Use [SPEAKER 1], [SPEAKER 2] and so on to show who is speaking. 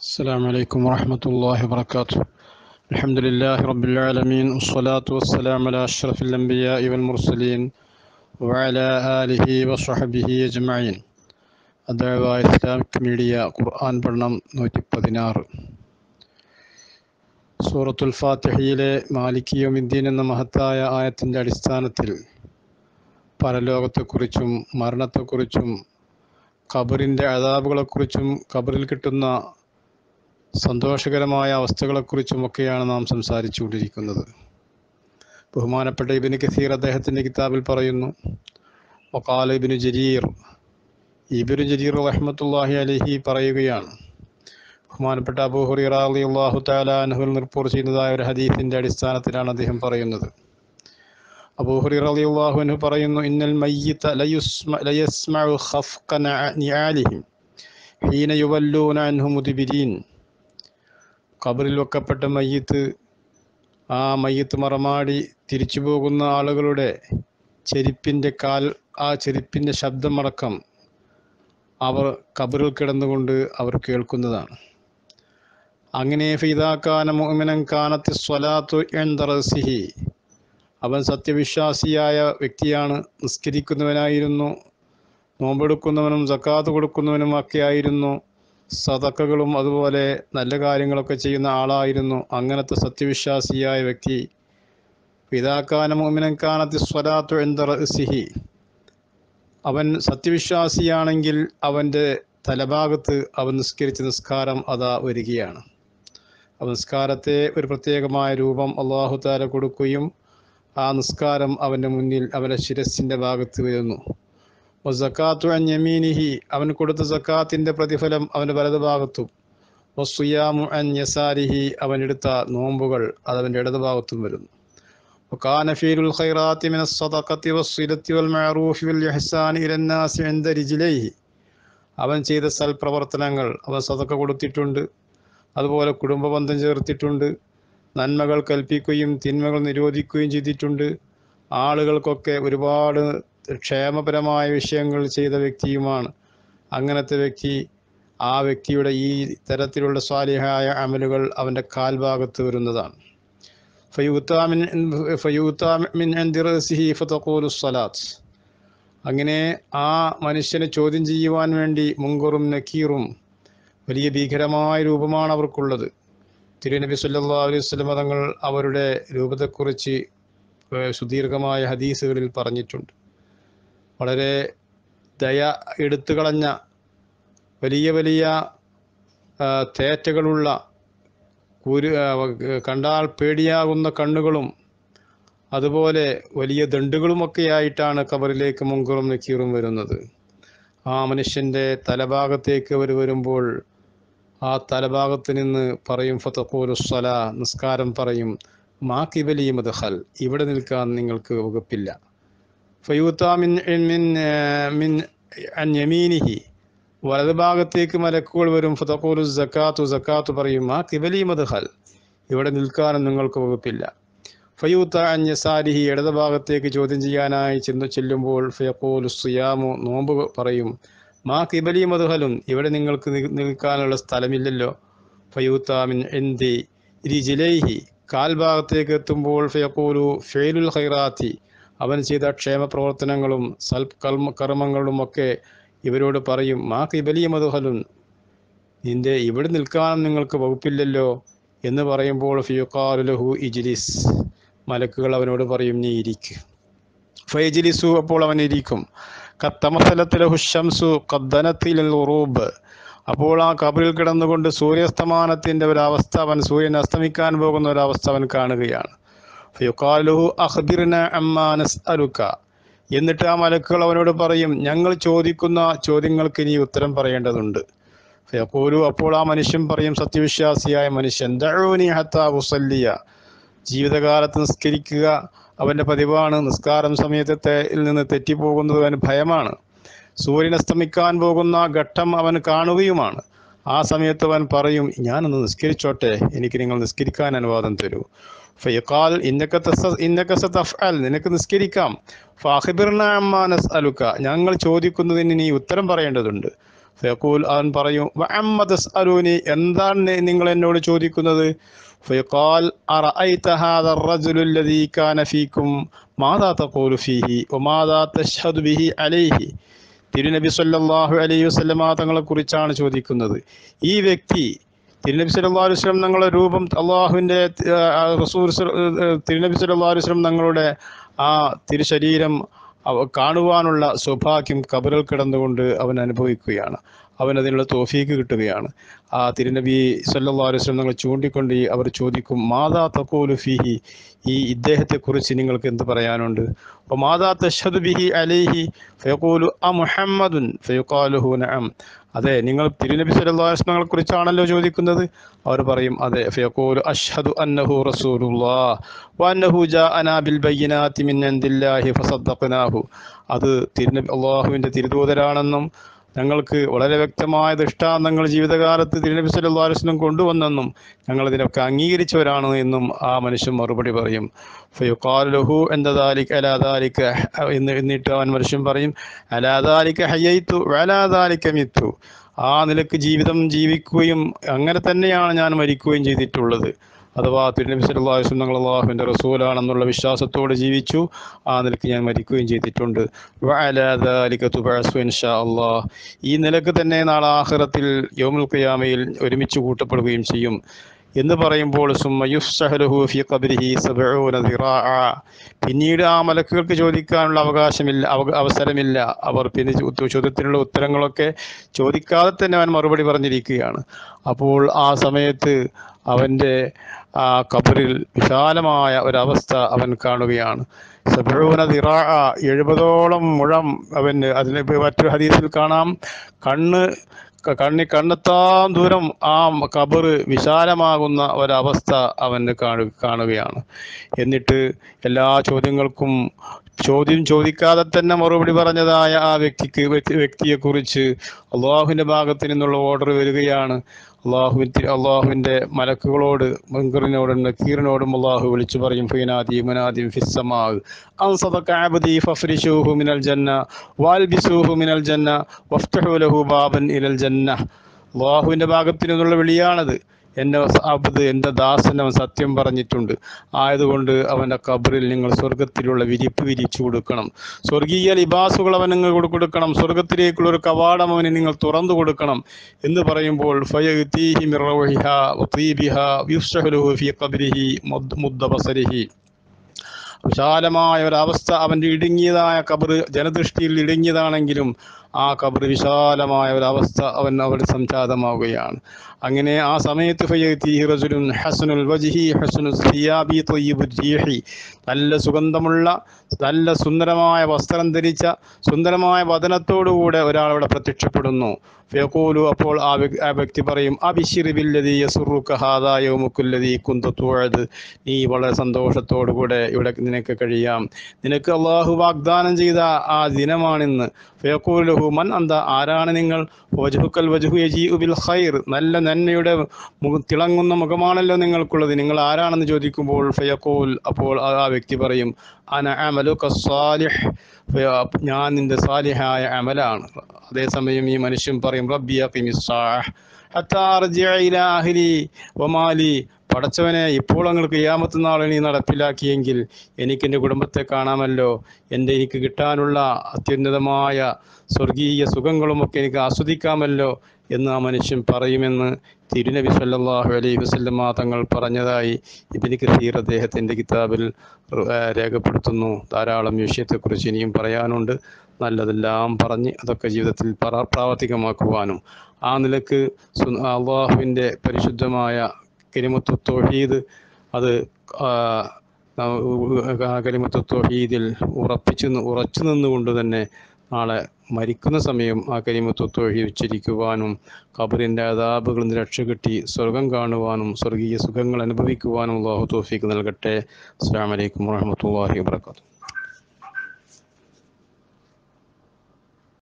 [SPEAKER 1] السلام عليكم ورحمة الله وبركاته الحمد لله رب العالمين والصلاة والسلام على أشرف الأنبياء والمرسلين وعلى آله وصحبه أجمعين الدعوة إسلامك ميഡിയ ഖുർആൻ പഠനം നൂറ്റി പതിനാറ് സൂറത്തുൽ ഫാത്തിഹയിലെ മാലിക്കിയോമിദ്ദീൻ എന്ന മഹത്തായ ആയത്തിൻ്റെ അടിസ്ഥാനത്തിൽ പരലോകത്തെക്കുറിച്ചും മരണത്തെക്കുറിച്ചും ഖബറിൻ്റെ അതാബുകളെക്കുറിച്ചും ഖബറിൽ കിട്ടുന്ന സന്തോഷകരമായ അവസ്ഥകളെക്കുറിച്ചുമൊക്കെയാണ് നാം സംസാരിച്ചുകൊണ്ടിരിക്കുന്നത് ബഹുമാനപ്പെട്ട ഇബിന് കസീർ അദ്ദേഹത്തിൻ്റെ കിതാബിൽ പറയുന്നു വക്കാല ഇബിന് ജരീർ ഇബിന് ജരീർ റഹ്മത്തുല്ലാഹി അലഹി പറയുകയാണ് ബഹുമാനപ്പെട്ട അബൂ ഹുറൈറ റളിയല്ലാഹു തആല അൻഹുവിൽ റിപ്പോർട്ട് ചെയ്യുന്നതായ ഒരു ഹദീസിൻ്റെ അടിസ്ഥാനത്തിലാണ് അദ്ദേഹം പറയുന്നത് അബൂ ഹുറൈറ റളിയല്ലാഹു അൻഹു പറയുന്നു ഇന്നൽ മയ്യിത ലയുസ്മ ലയസ്മഉ ഖഫ്ക നിആലിഹിം ഹീന യുവല്ലൂന അൻഹു മുദ്ബിരീൻ ഖബറിൽ വെക്കപ്പെട്ട മയ്യത്ത് ആ മയ്യത്ത് മറമാടി തിരിച്ചു പോകുന്ന ആളുകളുടെ ചെരുപ്പിൻ്റെ കാൽ ആ ചെരുപ്പിൻ്റെ ശബ്ദമടക്കം അവർ ഖബറിൽ കിടന്നുകൊണ്ട് അവർ കേൾക്കുന്നതാണ് അങ്ങനെ ഫിദാക്കാന മുഅ്മിനൻ കാനത്തി സ്വലാത്തു എന്തറസിഹി അവൻ സത്യവിശ്വാസിയായ വ്യക്തിയാണ് നിസ്കരിക്കുന്നവനായിരുന്നു നോമ്പെടുക്കുന്നവനും സക്കാത്ത് കൊടുക്കുന്നവനും ഒക്കെ ആയിരുന്നു സതക്കകളും അതുപോലെ നല്ല കാര്യങ്ങളൊക്കെ ചെയ്യുന്ന ആളായിരുന്നു അങ്ങനത്തെ സത്യവിശ്വാസിയായ വ്യക്തി പിതാക്കാന മോമിനൻ കാനത്തി സ്വലാത്തു എന്തറസിഹി അവൻ സത്യവിശ്വാസിയാണെങ്കിൽ അവൻ്റെ തലഭാഗത്ത് അവൻ നിസ്കരിച്ച നിസ്കാരം അതാ വരികയാണ് അവ നിസ്കാരത്തെ ഒരു പ്രത്യേകമായ രൂപം അള്ളാഹു താല കൊടുക്കുകയും ആ നിസ്കാരം അവൻ്റെ മുന്നിൽ അവൻ്റെ ശിരസിൻ്റെ ഭാഗത്ത് വരുന്നു വസക്കാത്തു അൻ യമീനിഹി അവൻ കൊടുത്ത സക്കാത്തിൻ്റെ പ്രതിഫലം അവൻ്റെ വലതുഭാഗത്തും വസുയാമു അൻ യസാരിഹി അവൻ എടുത്ത നോമ്പുകൾ അത് അവൻ്റെ ഇടതുഭാഗത്തും വരുന്നു وكان فيل الخيرات من الصدقة والصلة والمعروف والإحسان إلى الناس عند رجليه അവൻ ചെയ്ത സൽപ്രവർത്തനങ്ങൾ അവൻ സതക്ക കൊടുത്തിട്ടുണ്ട് അതുപോലെ കുടുംബ ബന്ധം ചേർത്തിട്ടുണ്ട് നന്മകൾ കൽപ്പിക്കുകയും തിന്മകൾ നിരോധിക്കുകയും ചെയ്തിട്ടുണ്ട് ആളുകൾക്കൊക്കെ ഒരുപാട് ക്ഷേമപരമായ വിഷയങ്ങൾ ചെയ്ത വ്യക്തിയുമാണ് അങ്ങനത്തെ വ്യക്തി ആ വ്യക്തിയുടെ ഈ തരത്തിലുള്ള സ്വാലിഹായ അമലുകൾ അവൻ്റെ കാൽഭാഗത്ത് വരുന്നതാണ് സ്വലാത്ത് അങ്ങനെ ആ മനുഷ്യനെ ചോദ്യം ചെയ്യുവാൻ വേണ്ടി മുങ്കുറും നക്കീറും വലിയ ഭീകരമായ രൂപമാണ് അവർക്കുള്ളത് തിരുനബി സല്ലാ അലൈഹി സ്വലം തങ്ങൾ അവരുടെ രൂപത്തെക്കുറിച്ച് സുദീർഘമായ ഹദീസുകളിൽ പറഞ്ഞിട്ടുണ്ട് വളരെ ദയ എടുത്തു കളഞ്ഞ വലിയ വലിയ തേറ്റകളുള്ള കുരു കണ്ടാൽ പേടിയാകുന്ന കണ്ണുകളും അതുപോലെ വലിയ ദണ്ടുകളുമൊക്കെ ആയിട്ടാണ് കബറിലേക്ക് മുങ്കുറും നക്കീറും വരുന്നത് ആ മനുഷ്യൻ്റെ തലഭാഗത്തേക്ക് അവർ വരുമ്പോൾ ആ തലഭാഗത്ത് നിന്ന് പറയും ഫതഖൂലുസ്സല നിസ്കാരം പറയും മാ കിബലി മദ്ഹൽ ഇവിടെ നിൽക്കാൻ നിങ്ങൾക്ക് വകുപ്പില്ല ഫയൂത്താമിൻ മിൻ മിൻ അൻ യമീനിഹി വലതുഭാഗത്തേക്ക് മലക്കുകൾ വരും ഫതഖൂലു സക്കാത്തു സക്കാത്തു പറയും ആ കിബലി മദ്ഹൽ ഇവിടെ നിൽക്കാനും നിങ്ങൾക്ക് വകുപ്പില്ല ഫയൂത്ത അന്യസാരിഹി ഇടതുഭാഗത്തേക്ക് ചോദ്യം ചെയ്യാനായി ചെന്നു ചെല്ലുമ്പോൾ ഫയഖൂലു സുയാമു നോമ്പ് പറയും മാ കിബലി മധുഹലും ഇവിടെ നിങ്ങൾക്ക് നിൽക്കാനുള്ള സ്ഥലമില്ലല്ലോ ഫയൂത്താമിൻ എന്തി രിജിലൈഹി കാൽഭാഗത്തേക്ക് എത്തുമ്പോൾ ഫയഖൂലു ഫെയിലുൽ ഖൈറാത്തി അവൻ ചെയ്ത ക്ഷേമ പ്രവർത്തനങ്ങളും സൽ കർമ്മ കർമ്മങ്ങളും ഒക്കെ ഇവരോട് പറയും മാ കിബലി മധുഹലും നിന്റെ ഇവിടെ നിൽക്കാനും നിങ്ങൾക്ക് വകുപ്പില്ലല്ലോ എന്ന് പറയുമ്പോൾ ഫിയുക്കാലുലഹു ഇജിലിസ് മലക്കുകൾ അവനോട് പറയും നീ ഇരിക്ക് ഫൈജിലിസു അപ്പോൾ അവൻ ഇരിക്കും കത്തമസലത്തിലെ ഹുഷംസു കദ്ദനത്തിൽ ഉറൂബ് അപ്പോൾ ആ കബറിൽ കിടന്നുകൊണ്ട് സൂര്യാസ്തമാനത്തിൻ്റെ ഒരവസ്ഥ അവൻ സൂര്യൻ അസ്തമിക്കാൻ പോകുന്ന ഒരവസ്ഥ അവൻ കാണുകയാണ് ഫയുക്കാലുഹു അഖ്ബിർന അമ്മാനസ് അലുക്ക എന്നിട്ട് ആ മലക്കുകൾ അവനോട് പറയും ഞങ്ങൾ ചോദിക്കുന്ന ചോദ്യങ്ങൾക്ക് ഇനി ഉത്തരം പറയേണ്ടതുണ്ട് ഫയക്കൂലു അപ്പോൾ ആ മനുഷ്യൻ പറയും സത്യവിശ്വാസിയായ മനുഷ്യൻ ദഴൂനി ഹത്താ ഉസല്ലിയ ജീവിതകാലത്ത് നിസ്കരിക്കുക അവൻ്റെ പതിവാണ് നിസ്കാരം സമയത്തെ നിന്ന് തെറ്റിപ്പോകുന്നത് അവന് ഭയമാണ് സൂര്യൻ അസ്തമിക്കാൻ പോകുന്ന ഘട്ടം അവൻ കാണുകയുമാണ് ആ സമയത്ത് അവൻ പറയും ഞാനൊന്ന് നിസ്കരിച്ചോട്ടെ എനിക്ക് നിങ്ങൾ നിസ്കരിക്കാൻ അനുവാദം തരൂ ഫയക്കാൽ ഇന്നക്ക ഇന്നക്ക തഫ്അൽ നിനക്ക് നിസ്കരിക്കാം ഫാഹിബിർന അമ്മാനസ് അലുക്ക ഞങ്ങൾ ചോദിക്കുന്നതിന് നീ ഉത്തരം പറയേണ്ടതുണ്ട് ഫയഖൂൽ അവൻ പറയും വഅമ്മ തസ്അലൂനി എന്താണ് നിങ്ങൾ എന്നോട് ചോദിക്കുന്നത് فيقال أرأيت هذا الرجل الذي كان فيكم ماذا تقول فيه وماذا تشهد به عليه തിരുനബി സല്ലല്ലാഹു അലൈഹി വസല്ലമ തങ്ങളെ കുറിച്ചാണ് ചോദിക്കുന്നത് ഈ വ്യക്തി തിരുനബി സല്ലല്ലാഹു അലൈഹി വസല്ലം തങ്ങളുടെ രൂപം അള്ളാഹുവിൻ്റെ റസൂൽ സല്ല- ഏർ തിരുനബി സല്ലല്ലാഹു അലൈഹി വസല്ലം തങ്ങളുടെ ആ തിരുശരീരം അവ കാണുവാനുള്ള സൗഭാഗ്യം കബറിൽ കിടന്നുകൊണ്ട് അവൻ അനുഭവിക്കുകയാണ് അവൻ അതിനുള്ള തോഫീക്ക് കിട്ടുകയാണ് ആ തിരുനബി സല്ലല്ലാഹു അലൈഹി വസല്ലം തങ്ങൾ ചൂണ്ടിക്കൊണ്ട് ഈ അവർ ചോദിക്കും മാതാ തഖൂലു ഫീഹി ഈ ഇദ്ദേഹത്തെക്കുറിച്ച് നിങ്ങൾക്ക് എന്ത് പറയാനുണ്ട് അപ്പോൾ മാതാ തഷ്ഹദു ബിഹി അലൈഹി ഫയഖൂലു അ മുഹമ്മദുൻ ഫയഖാലുഹു നഅം അതെ നിങ്ങൾ തിരുനബി സല്ലല്ലാഹു അലൈഹി വസല്ലമയെ കുറിച്ചാണല്ലോ ചോദിക്കുന്നത് അവർ പറയും അതെ ഫയഖൂലു അഷ്ഹദു അന്നഹു റസൂലുള്ളാഹ് വഅന്നഹു ജാഅനാ ബിൽ ബയ്യിനാതി മിൻ ഇൻദില്ലാഹി ഫസദ്ദഖനാഹു അത് തിരുനബി അള്ളാഹുവിൻ്റെ തിരുദൂതരാണെന്നും ഞങ്ങൾക്ക് വളരെ വ്യക്തമായ ദൃഷ്ടാന്തങ്ങൾ ജീവിതകാലത്ത് തിരുനബി സല്ലല്ലാഹു അലൈഹി വസല്ലം കൊണ്ടുവന്നെന്നും ഞങ്ങൾ ഇതിനൊക്കെ അംഗീകരിച്ചവരാണ് എന്നും ആ മനുഷ്യൻ മറുപടി പറയും ഫയുഖാലു ലഹു എന്നതാലിക്ക് അലാദാലിക്ക എന്ന് എന്നിട്ട് അവൻ മനുഷ്യൻ പറയും അലാദാലിക്ക ഹയ്യത്തു വലാദാലിക്ക മിത്തു ആ നിലക്ക് ജീവിതം ജീവിക്കുകയും അങ്ങനെ തന്നെയാണ് ഞാൻ മരിക്കുകയും ചെയ്തിട്ടുള്ളത് അഥവാ തിരുനബി സല്ലല്ലാഹു അലൈഹി വസല്ലം അള്ളാഹുവിൻ്റെ റസൂലാണെന്നുള്ള വിശ്വാസത്തോടെ ജീവിച്ചു ആ നിലക്ക് ഞാൻ മരിക്കുകയും ചെയ്തിട്ടുണ്ട് വഅലാ ദാലിക തുബഅസു ഇൻഷാ അല്ലാഹ് ഈ നിലക്ക് തന്നെ നാളെ ആഖിറത്തിൽ യൗമുൽ ഖിയാമയിൽ ഒരുമിച്ച് കൂട്ടപ്പെടുകയും ചെയ്യും എന്ന് പറയുമ്പോൾ സുമ്മ യുഫ്സഹലുഹു ഫി ഖബ്രിഹി സബഊന ദിറാഅ പിന്നീട് ആ മലക്കുകൾക്ക് ചോദിക്കാനുള്ള അവകാശമില്ല അവ- അവസരമില്ല അവർ പിന്നെ ചോ- ചോദ്യത്തിനുള്ള ഉത്തരങ്ങളൊക്കെ ചോദിക്കാതെ തന്നെ അവൻ മറുപടി പറഞ്ഞിരിക്കുകയാണ് അപ്പോൾ ആ സമയത്ത് അവൻ്റെ ആ ഖബറിൽ വിശാലമായ ഒരവസ്ഥ അവൻ കാണുകയാണ് സബൂന ദിറാഅ എഴുപതോളം മുഴം അവന് അതിന് ഇപ്പൊ മറ്റൊരു ഹദീസിൽ കാണാം കണ്ണ് ക- കണ്ണി കണ്ണെത്താൻ ദൂരം ആ ഖബർ വിശാലമാകുന്ന ഒരവസ്ഥ അവന് കാണു കാണുകയാണ് എന്നിട്ട് എല്ലാ ചോദ്യങ്ങൾക്കും ചോദ്യം ചോദിക്കാതെ തന്നെ മറുപടി പറഞ്ഞതായ ആ വ്യക്തിക്ക് വ്യക്തി വ്യക്തിയെക്കുറിച്ച് അള്ളാഹുവിൻ്റെ ഭാഗത്ത് നിന്നുള്ള ഓർഡർ വരികയാണ് അള്ളാഹുവിൻ അള്ളാഹുവിൻ്റെ മലക്കുകളോട് മുൻകറിനോടും നക്കീറിനോടും അള്ളാഹു വിളിച്ചു പറയും ഫീനാദി മുനാദി ഫിസ്സമാവ് അൻസദക അബ്ദി ഫഫ്രിശൂഹു മിനൽ ജന്ന വാൽബിസൂഹു മിനൽ ജന്ന വഫ്തഹു ലഹു ബാബൻ ഇലൽ ജന്ന അള്ളാഹുവിൻ്റെ ഭാഗത്തു നിന്നുള്ള വിളിയാണത് എന്നെ അബ്ദ് എൻ്റെ ദാസൻ അവൻ സത്യം പറഞ്ഞിട്ടുണ്ട് ആയതുകൊണ്ട് അവൻ്റെ കബറിൽ നിങ്ങൾ സ്വർഗത്തിലുള്ള വിരിപ്പ് വിരിച്ചു കൊടുക്കണം സ്വർഗീയ ലിബാസുകൾ അവൻ നിങ്ങൾ കൊടുക്കണം സ്വർഗത്തിലേക്കുള്ള ഒരു കവാടം അവന് നിങ്ങൾ തുറന്നു കൊടുക്കണം എന്ന് പറയുമ്പോൾ ഫയഅ്തീഹി മിർ റൗഹിഹാ വതീബിഹാ യുഫ്സഹു ലഹു ഫീ ഖബ്രിഹി മുദ് മുദ്ദ ബസരിഹി വിശാലമായ ഒരവസ്ഥ അവൻ്റെ ഇടുങ്ങിയതായ കബറ് ജനദൃഷ്ടിയിൽ ഇടുങ്ങിയതാണെങ്കിലും ആ കബറ് വിശാലമായ ഒരവസ്ഥ അവൻ അവിടെ സംജാതമാവുകയാണ് അങ്ങനെ ആ സമയത്ത് ഫയഅ്തീഹി റജുലുൻ ഹസനുൽ വജ്ഹി ഹസനുൽ സിയാബി ത്വയ്യിബുർ റീഹി നല്ല സുഗന്ധമുള്ള നല്ല സുന്ദരമായ വസ്ത്രം ധരിച്ച സുന്ദരമായ വദനത്തോടുകൂടെ ഒരാൾ അവിടെ പ്രത്യക്ഷപ്പെടുന്നു ഫയഖൂലു അപ്പോൾ ആ വ്യക്- ആ വ്യക്തി പറയും അബിശിറി ബില്ലദീ യസുറുക ഹാദാ യൗമുക്കുല്ലദീ കുന്ത തുഅദ് നീ വളരെ സന്തോഷത്തോടുകൂടെ ഇവിടെ നിനക്ക് കഴിയാം നിനക്ക് അള്ളാഹു വാഗ്ദാനം ചെയ്ത ആ ദിനമാണിന്ന് ഫയഖൂലു ലഹു മൻ അന്ത ആരാണ് നിങ്ങൾ വജുഹുക്കൽ വജുഹു യജീഉ ബിൽ ഖൈർ നല്ല നന്മയുടെ മുഖ തിളങ്ങുന്ന മുഖമാണല്ലോ നിങ്ങൾക്കുള്ളത് നിങ്ങൾ ആരാണെന്ന് ചോദിക്കുമ്പോൾ ഫയഖൂൽ അപ്പോൾ ആ ആ വ്യക്തി പറയും അന അമലുക സാലിഹ് ഫയ- ഞാൻ നിന്റെ സാലിഹായ അമലാണ് അതേസമയം ഈ മനുഷ്യൻ പറയും റബ്ബി അഖിമിസ്സാഹ് ഹത്താ അർജിഅ ഇലാ അഹ്ലി വമാലി പടച്ചവനെ ഇപ്പോൾ നിങ്ങൾ കിയാമത്ത് നാളെ നീ നടപ്പിലാക്കിയെങ്കിൽ എനിക്ക് എൻ്റെ കുടുംബത്തെ കാണാമല്ലോ എൻ്റെ എനിക്ക് കിട്ടാനുള്ള അത്യുന്നതമായ സ്വർഗീയ സുഖങ്ങളുമൊക്കെ എനിക്ക് ആസ്വദിക്കാമല്ലോ എന്ന് ആ മനുഷ്യൻ പറയുമെന്ന് തിരുനബി സല്ലല്ലാഹു അലൈഹി വസല്ലമ തങ്ങൾ പറഞ്ഞതായി ഇബ്നു കസീർ അദ്ദേഹത്തിൻ്റെ കിതാബിൽ ആ, രേഖപ്പെടുത്തുന്നു ധാരാളം വിഷയത്തെക്കുറിച്ച് ഇനിയും പറയാനുണ്ട് നല്ലതെല്ലാം പറഞ്ഞ് അതൊക്കെ ജീവിതത്തിൽ പറ- പ്രാവർത്തികമാക്കുവാനും ആ നിലക്ക് സു- അള്ളാഹുവിൻ്റെ പരിശുദ്ധമായ കരിമത്തു തൗഹീദ് അത് ആ, ആ കരിമത്തു തൗഹീദിൽ ഉറപ്പിച്ചു നി- ഉറച്ചു നിന്നുകൊണ്ട് തന്നെ നാളെ മരിക്കുന്ന സമയം ആ കരിമത്തു തൗഹീദ് ഉച്ചരിക്കുവാനും ഖബറിൻ്റെ അതാബുകളിൽ നിന്ന് രക്ഷ കിട്ടി സ്വർഗം കാണുവാനും സ്വർഗീയ സുഖങ്ങൾ അനുഭവിക്കുവാനും അള്ളാഹു തൗഫീഖ് നൽകട്ടെ അസ്സാം വലൈക്കും വാഹമത്തല്ലാഹി വാബർക്കാത്തു